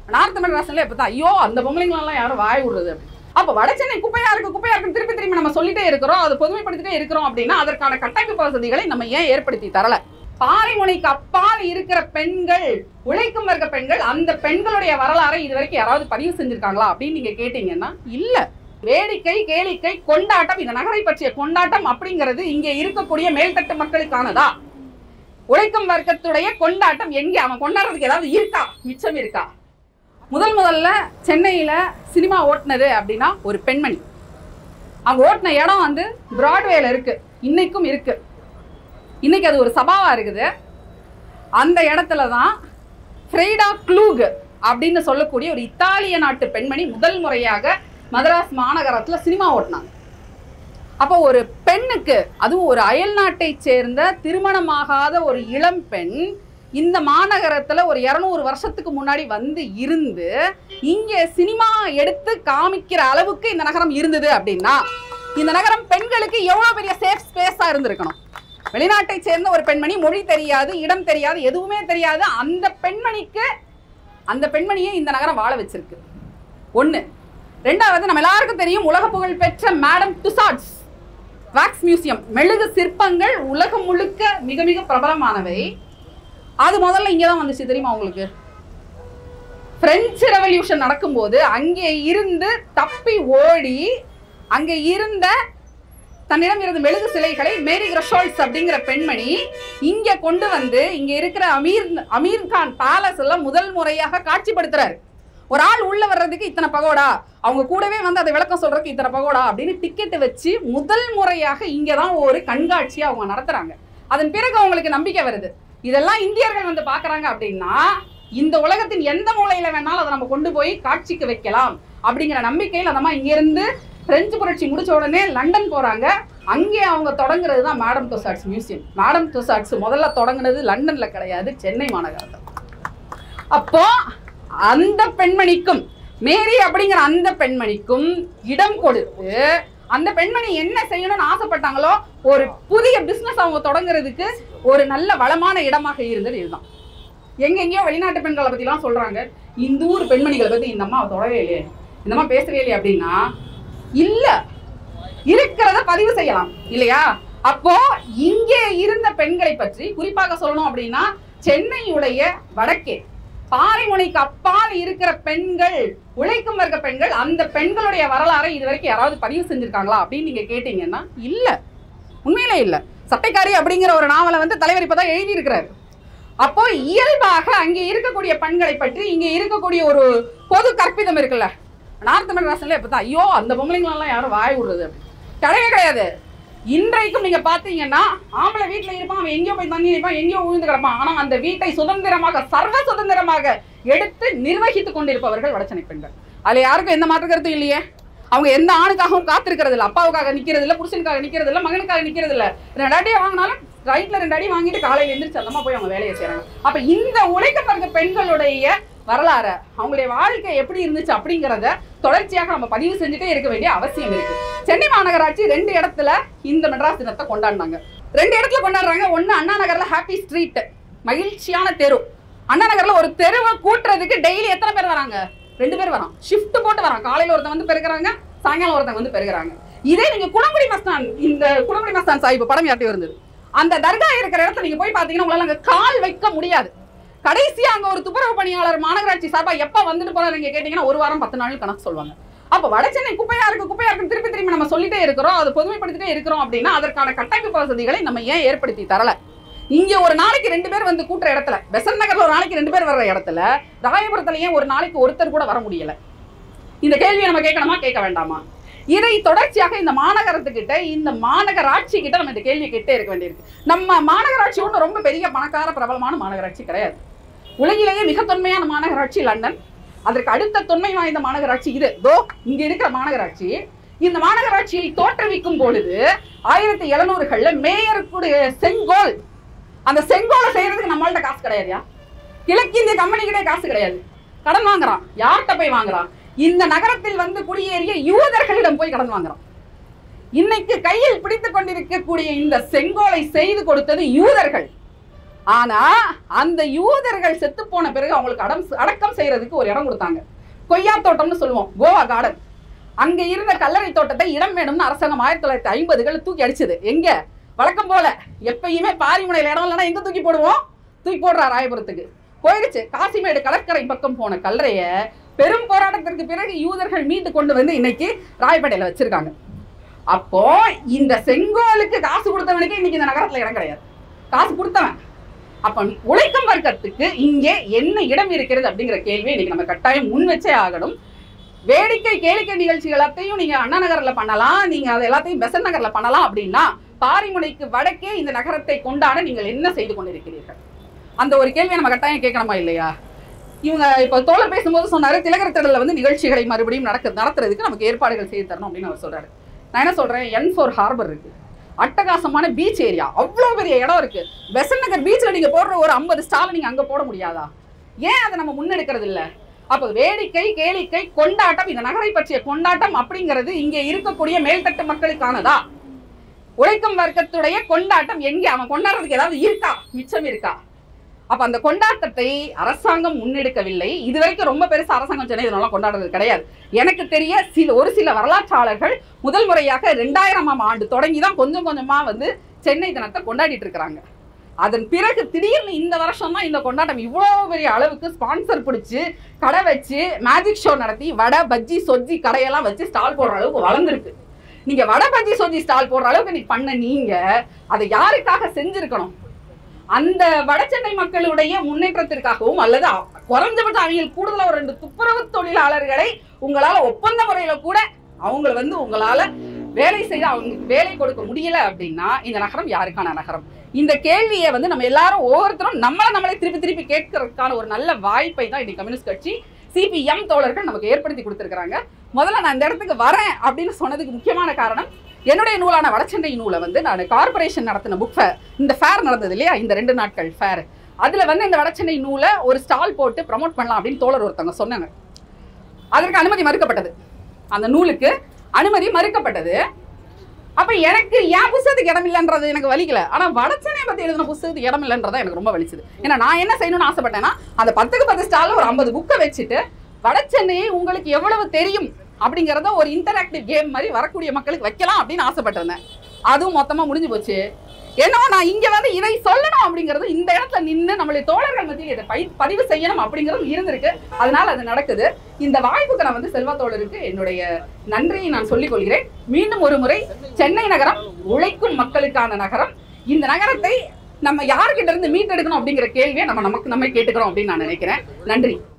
North மெட்ராஸ்ல இப்பதான் ஐயோ அந்த பொம்பளைங்களெல்லாம் யாரும் வாய் விடுறது அப்படி. அப்ப வட சென்னை குப்பையா இருக்கு குப்பையா இருக்கு திருப்பி திருப்பி நம்ம சொல்லிட்டே இருக்கிறோம் அதை பொதுமைப்படுத்திட்டே இருக்கிறோம் அப்படின்னா அதற்கான கட்டமைப்பு வசதிகளை நம்ம ஏன் ஏற்படுத்தி தரல பாறைமுனைக்கு அப்பால் இருக்கிற பெண்கள் உழைக்கும் வர்க்க பெண்கள் அந்த பெண்களுடைய வரலாறை இதுவரைக்கும் யாராவது பதிவு செஞ்சிருக்காங்களா அப்படின்னு நீங்க கேட்டீங்கன்னா இல்ல வேடிக்கை கேளிக்கை கொண்டாட்டம் இந்த நகரை பற்றிய கொண்டாட்டம் அப்படிங்கிறது இங்கே இருக்கக்கூடிய மேல்தட்டு மக்களுக்கானதா உழைக்கும் வர்க்கத்துடைய கொண்டாட்டம் எங்கே அவன் கொண்டாடுறதுக்கு ஏதாவது இருக்கா மிச்சம் இருக்கா முதல் முதல்ல சென்னையில சினிமா ஓட்டுனது அப்படின்னா ஒரு பெண்மணி அவங்க ஓட்டின இடம் வந்து பிராட்வேல இருக்கு இன்னைக்கும் இருக்கு இன்னைக்கு அது ஒரு சபாவா இருக்குது அந்த இடத்துல தான் ஃப்ரைடா க்ளூக் அப்படின்னு சொல்லக்கூடிய ஒரு இத்தாலிய நாட்டு பெண்மணி முதல் முறையாக மதராஸ் மாநகரத்துல சினிமா ஓட்டினாங்க அப்போ ஒரு பெண்ணுக்கு அதுவும் ஒரு அயல் நாட்டை சேர்ந்த திருமணமாகாத ஒரு இளம் பெண் இந்த மாநகரத்துல ஒரு இரநூறு வருஷத்துக்கு முன்னாடி வந்து இருந்து இங்கே சினிமா எடுத்து காமிக்கிற அளவுக்கு இந்த நகரம் இருந்தது அப்படின்னா இந்த நகரம் பெண்களுக்கு எவ்வளவு பெரிய சேஃப் ஸ்பேஸா இருந்திருக்கணும் வெளிநாட்டை சேர்ந்த ஒரு பெண்மணி மொழி தெரியாது இடம் தெரியாது எதுவுமே தெரியாது அந்த பெண்மணிக்கு அந்த பெண்மணியை இந்த நகரம் வாழ வச்சிருக்கு ஒண்ணு ரெண்டாவது நம்ம எல்லாருக்கும் தெரியும் உலக புகழ் பெற்ற மேடம் டுசாட்ஸ் வாக்ஸ் மியூசியம் மெழுகு சிற்பங்கள் உலகம் முழுக்க மிக மிக பிரபலமானவை அது முதல்ல இங்கே தான் வந்துச்சு தெரியுமா உங்களுக்கு பிரெஞ்சு ரெவல்யூஷன் நடக்கும்போது அங்கே இருந்து தப்பி ஓடி அங்கே இருந்த தன்னிடம் இருந்த மெழுகு சிலைகளை மேரி கிரஷோல்ஸ் அப்படிங்கிற பெண்மணி இங்க கொண்டு வந்து இங்க இருக்கிற அமீர் அமீர் கான் பேலஸ் எல்லாம் முதல் முறையாக காட்சிப்படுத்துறாரு ஒரு ஆள் உள்ள வர்றதுக்கு இத்தனை பகோடா அவங்க கூடவே வந்து அதை விளக்கம் சொல்றதுக்கு இத்தனை பகோடா அப்படின்னு டிக்கெட் வச்சு முதல் முறையாக இங்க தான் ஒரு கண்காட்சியை அவங்க நடத்துறாங்க அதன் பிறகு அவங்களுக்கு நம்பிக்கை வருது இதெல்லாம் இந்தியர்கள் வந்து பாக்குறாங்க அப்படின்னா இந்த உலகத்தின் எந்த மூலையில வேணாலும் அதை நம்ம கொண்டு போய் காட்சிக்கு வைக்கலாம் அப்படிங்கிற நம்பிக்கையில் அந்த அம்மா இங்கிருந்து பிரெஞ்சு புரட்சி முடிச்ச உடனே லண்டன் போறாங்க அங்கே அவங்க தொடங்குறது தான் madam Tussauds museum madam Tussauds முதல்ல தொடங்குனது லண்டன்ல கிடையாது சென்னை மாநகரத்தில் அப்போ அந்த பெண்மணிக்கும் மேரி அப்படிங்கிற அந்த பெண்மணிக்கும் இடம் கொடுத்து அந்த பெண்மணி என்ன செய்யணும்னு ஆசைப்பட்டாங்களோ ஒரு புதிய பிசினஸ் அவங்க தொடங்குறதுக்கு ஒரு நல்ல வளமான இடமாக இருந்தது இதுதான் எங்கெங்கேயோ வெளிநாட்டு பெண்களை பத்திலாம் சொல்றாங்க இந்த ஊர் பெண்மணிகளை பத்தி இந்த அம்மா தொடவே இல்லையே இந்த அம்மா பேசவே இல்லையே அப்படின்னா இல்ல இருக்கிறத பதிவு செய்யலாம் இல்லையா அப்போ இங்கே இருந்த பெண்களை பற்றி குறிப்பாக சொல்லணும் அப்படின்னா சென்னையுடைய வடக்கே பாறைமுனைக்கு அப்பால் இருக்கிற பெண்கள் உழைக்கும் வர்க்க பெண்கள் அந்த பெண்களுடைய வரலாறை இதுவரைக்கும் யாராவது பதிவு செஞ்சிருக்காங்களா அப்படின்னு நீங்க கேட்டீங்கன்னா இல்ல உண்மையிலே இல்ல சட்டைக்காரி அப்படிங்கிற ஒரு நாவலை வந்து தலைவர் இப்பதான் எழுதி இருக்கிறாரு அப்போ இயல்பாக அங்கே இருக்கக்கூடிய பெண்களை பற்றி இங்கே இருக்கக்கூடிய ஒரு பொது கற்பிதம் இருக்குல்ல நார்த் மெட்ராஸ்ல இப்பதான் ஐயோ அந்த பொம்பளைங்களெல்லாம் யாரும் வாய் விடுறது அப்படி கிடையவே கிடையாது இன்றைக்கும் நீங்க பாத்தீங்கன்னா ஆம்பளை வீட்டுல இருப்பான் அவன் எங்கேயோ போய் தண்ணி நிற்பான் எங்கேயோ உழுந்து கிடப்பான் ஆனா அந்த வீட்டை சுதந்திரமாக சர்வ சுதந்திரமாக எடுத்து நிர்வகித்துக் கொண்டிருப்பவர்கள் வடச்சனை பெண்கள் அதுல யாருக்கும் எந்த மாற்று கருத்தும் இல்லையே அவங்க எந்த ஆணுக்காகவும் காத்திருக்கிறது இல்ல அப்பாவுக்காக நிக்கிறது இல்ல புருஷனுக்காக நிக்கிறது இல்ல மகனுக்காக நிக்கிறது இல்ல ரெண்டு அடியை வாங்கினாலும் ரைட்ல ரெண்டு அடி வாங்கிட்டு காலையில எந்திரிச்சு அந்தமா போய் அவங்க வேலையை செய்றாங்க அப்ப இந்த உழைக்கப்படுற பெண்களுடைய வரலாறு அவங்களுடைய வாழ்க்கை எப்படி இருந்துச்சு அப்படிங்கிறத தொடர்ச்சியாக நம்ம பதிவு செஞ்சுட்டே இருக்க வேண்டிய அவசியம் இருக்கு சென்னை மாநகராட்சி ரெண்டு இடத்துல இந்த மெட்ராஸ் தினத்தை கொண்டாடினாங்க ரெண்டு இடத்துல கொண்டாடுறாங்க ஒண்ணு அண்ணா நகர்ல ஹாப்பி ஸ்ட்ரீட் மகிழ்ச்சியான தெரு அண்ணா நகர்ல ஒரு தெருவை கூட்டுறதுக்கு டெய்லி எத்தனை பேர் வராங்க ரெண்டு பேர் வரான் ஷிஃப்ட் போட்டு வரான் காலையில ஒருத்தன் வந்து பெருக்குறாங்க சாயங்காலம் ஒருத்தன் வந்து பெருக்குறாங்க இதே நீங்க குளங்குடி மஸ்தான் இந்த குளங்குடி மஸ்தான் சாஹிப் படம் யாட்டி இருந்தது அந்த தர்கா இருக்கிற இடத்துல நீங்க போய் பாத்தீங்கன்னா உங்களால அங்க கால் வைக்க முடியாது கடைசியா அங்க ஒரு துப்புரவு பணியாளர் மாநகராட்சி சார்பா எப்ப வந்துட்டு போறாரு நீங்க கேட்டீங்கன்னா ஒரு வாரம் பத்து நாள் கணக்கு சொல்லுவாங்க அப்ப வடசென்னை குப்பையா இருக்கு குப்பையா இருக்கு திருப்பி திருப்பி நம்ம சொல்லிட்டே இருக்கிறோம் அதை பொதுமைப்படுத்திட்டே இருக்கிறோம் அப்படின்னா அதற்கான கட்டமைப்பு வசதிகளை நம்ம ஏன் ஏற்படுத்தி தரல இங்க ஒரு நாளைக்கு ரெண்டு பேர் வந்து கூட்டுற இடத்துல பெசன் நகர்ல ஒரு நாளைக்கு ரெண்டு பேர் வர்ற இடத்துல ராயபுரத்துல ஏன் ஒரு நாளைக்கு ஒருத்தர் கூட வர முடியல இந்த கேள்வியை நம்ம கேட்கணுமா கேட்க வேண்டாமா இதை தொடர்ச்சியாக இந்த மாநகரத்துக்கிட்ட இந்த மாநகராட்சி கிட்ட நம்ம இந்த கேள்வியை கேட்டே இருக்க வேண்டியிருக்கு நம்ம மாநகராட்சி ஒன்றும் ரொம்ப பெரிய பணக்கார பிரபலமான மாநகராட்சி கிடையாது உலகிலேயே மிக தொன்மையான மாநகராட்சி லண்டன் அதற்கு அடுத்த தொன்மை வாய்ந்த மாநகராட்சி இது தோ இங்க இருக்கிற மாநகராட்சி இந்த மாநகராட்சியை தோற்றுவிக்கும் பொழுது ஆயிரத்தி எழுநூறுகள்ல மேயருக்குடைய செங்கோல் அந்த செங்கோலை செய்யறதுக்கு நம்மள்ட்ட காசு கிடையாதுயா கிழக்கிந்திய கம்பெனிக்கிட்டே காசு கிடையாது கடன் வாங்குறான் யார்கிட்ட போய் வாங்குறான் இந்த நகரத்தில் வந்து குடியேறிய யூதர்களிடம் போய் கடன் வாங்குறான் இன்னைக்கு கையில் பிடித்துக் கொண்டிருக்கக்கூடிய இந்த செங்கோலை செய்து கொடுத்தது யூதர்கள் ஆனா அந்த யூதர்கள் செத்து போன பிறகு அவங்களுக்கு அடம் அடக்கம் செய்யறதுக்கு ஒரு இடம் கொடுத்தாங்க கொய்யா தோட்டம்னு சொல்லுவோம் கோவா கார்டன் அங்க இருந்த கல்லறை தோட்டத்தை இடம் வேணும்னு அரசாங்கம் ஆயிரத்தி தொள்ளாயிரத்தி ஐம்பதுகள் தூக்கி அடிச்சது எங்க வழக்கம் போல எப்பயுமே பாரிமுனையில் இடம் இல்லைன்னா எங்க தூக்கி போடுவோம் தூக்கி போடுறா ராயபுரத்துக்கு போயிடுச்சு காசிமேடு கடற்கரை பக்கம் போன கல்லறைய பெரும் போராட்டத்திற்கு பிறகு யூதர்கள் மீட்டு கொண்டு வந்து இன்னைக்கு ராயப்பேட்டையில வச்சிருக்காங்க அப்போ இந்த செங்கோலுக்கு காசு கொடுத்தவனுக்கு இன்னைக்கு இந்த நகரத்துல இடம் கிடையாது காசு கொடுத்தவன் அப்ப உழைக்கும் வர்க்கத்துக்கு இங்கே என்ன இடம் இருக்கிறது அப்படிங்கிற கேள்வியை இன்னைக்கு நம்ம கட்டாயம் முன் வச்சே ஆகணும் வேடிக்கை கேளிக்கை நிகழ்ச்சி எல்லாத்தையும் நீங்க அண்ணா நகர்ல பண்ணலாம் நீங்க அது எல்லாத்தையும் பெசன் நகர்ல பண்ணலாம் அப்படின்னா பாரிமுனைக்கு வடக்கே இந்த நகரத்தை கொண்டாட நீங்கள் என்ன செய்து கொண்டிருக்கிறீர்கள் அந்த ஒரு கேள்வியை நம்ம கட்டாயம் கேட்கணுமா இல்லையா இவங்க இப்போ தோழர் பேசும்போது சொன்னாரு திலகர் திடல்ல வந்து நிகழ்ச்சிகளை மறுபடியும் நடக்க நடத்துறதுக்கு நமக்கு ஏற்பாடுகள் செய்து தரணும் அப்படின்னு அவர் சொல்றாரு நான் என்ன சொல்றேன் என் ஃபோர் ஹார்பர் இருக்கு அட்டகாசமான பீச் ஏரியா அவ்வளோ பெரிய இடம் இருக்கு பெசன் நகர் பீச்ல நீங்க போடுற ஒரு ஐம்பது ஸ்டால் நீங்க அங்க போட முடியாதா ஏன் அதை நம்ம முன்னெடுக்கிறது இல்ல அப்போ வேடிக்கை கேளிக்கை கொண்டாட்டம் இந்த நகரை பற்றிய கொண்டாட்டம் அப்படிங்கிறது இங்கே இருக்கக்கூடிய மேல்தட்டு மக்களுக்கானதா உழைக்கும் வர்க்கத்துடைய கொண்டாட்டம் எங்கே அவன் கொண்டாடுறதுக்கு ஏதாவது இருக்கா மிச்சம் இருக்கா அப்ப அந்த கொண்டாட்டத்தை அரசாங்கம் முன்னெடுக்கவில்லை இது வரைக்கும் ரொம்ப பெருசா அரசாங்கம் சென்னை இதெல்லாம் கொண்டாடுறது கிடையாது எனக்கு தெரிய சில ஒரு சில வரலாற்றாளர்கள் முதல் முறையாக ரெண்டாயிரமாம் ஆண்டு தொடங்கி தான் கொஞ்சம் கொஞ்சமா வந்து சென்னை தினத்தை கொண்டாடிட்டு இருக்கிறாங்க அதன் பிறகு திடீர்னு இந்த வருஷம் தான் இந்த கொண்டாட்டம் இவ்வளோ பெரிய அளவுக்கு ஸ்பான்சர் பிடிச்சி கடை வச்சு மேஜிக் ஷோ நடத்தி வடை பஜ்ஜி சொஜ்ஜி கடையெல்லாம் வச்சு ஸ்டால் போடுற அளவுக்கு வளர்ந்துருக்கு நீங்க வடை பஜ்ஜி சொஜ்ஜி ஸ்டால் போடுற அளவுக்கு நீ பண்ண நீங்க அதை யாருக்காக செஞ்சிருக்கணும் அந்த வடசென்னை மக்களுடைய முன்னேற்றத்திற்காகவும் அல்லது அ- குறைஞ்சபட்சம் அவங்க கூடுதலா ஒரு ரெண்டு துப்புரவு தொழிலாளர்களை உங்களால ஒப்பந்த முறையில கூட அவங்கள வந்து உங்களால வேலை செய்து அவங்களுக்கு வேலை கொடுக்க முடியல அப்படின்னா இந்த நகரம் யாருக்கான நகரம் இந்த கேள்வியை வந்து நம்ம எல்லாரும் ஒவ்வொருத்தரும் நம்மளை நம்மளே திருப்பி திருப்பி கேட்கறதுக்கான ஒரு நல்ல வாய்ப்பை தான் இன்னைக்கு கம்யூனிஸ்ட் கட்சி சிபிஎம் தோழர்கள் நமக்கு ஏற்படுத்தி கொடுத்திருக்கிறாங்க முதல்ல நான் இந்த இடத்துக்கு வரேன் அப்படின்னு சொன்னதுக்கு முக்கியமான காரணம் என்னுடைய நூலான வடச்சென்னை நூலை வந்து நான் கார்ப்பரேஷன் நடத்தின புக் ஃபேர் இந்த ஃபேர் நடந்தது இல்லையா இந்த ரெண்டு நாட்கள் ஃபேர் அதுல வந்து இந்த வடச்சென்னை நூலை ஒரு ஸ்டால் போட்டு ப்ரமோட் பண்ணலாம் அப்படின்னு தோழர் ஒருத்தவங்க சொன்னாங்க அதற்கு அனுமதி மறுக்கப்பட்டது அந்த நூலுக்கு அனுமதி மறுக்கப்பட்டது அப்ப எனக்கு என் புத்தகத்துக்கு இடம் இல்லைன்றது எனக்கு வலிக்கல ஆனா வடச்சென்னை பத்தி எழுதின புத்தகத்துக்கு இடம் இல்லைன்றதா எனக்கு ரொம்ப வலிச்சது ஏன்னா நான் என்ன செய்யணும்னு ஆசைப்பட்டேன்னா அந்த பத்துக்கு பத்து ஸ்டால்ல ஒரு ஐம்பது புக்கை வச்சுட்டு வடச்சென்னையை உங்களுக்கு எவ்வளவு தெரியும் அப்படிங்கறத ஒரு இன்டராக்டிவ் கேம் மாதிரி வரக்கூடிய மக்களுக்கு வைக்கலாம் அப்படின்னு ஆசைப்பட்டிருந்தேன் அதுவும் மொத்தமா முடிஞ்சு போச்சு என்னவோ நான் இங்க வந்து இதை சொல்லணும் அப்படிங்கிறது இந்த இடத்துல நின்று நம்மளுடைய தோழர்கள் மத்தியில் இதை பை- பதிவு செய்யணும் அப்படிங்கிறது இருந்திருக்கு அதனால அது நடக்குது இந்த வாய்ப்புக்கு நான் வந்து செல்வா தோழருக்கு என்னுடைய நன்றியை நான் சொல்லிக் கொள்கிறேன் மீண்டும் ஒரு முறை சென்னை நகரம் உழைக்கும் மக்களுக்கான நகரம் இந்த நகரத்தை நம்ம யார்கிட்ட இருந்து மீட்டெடுக்கணும் அப்படிங்கிற கேள்வியை நம்ம நமக்கு நம்ம கேட்டுக்கிறோம் அப்படின்னு நான் நினைக்கிறேன் நன்றி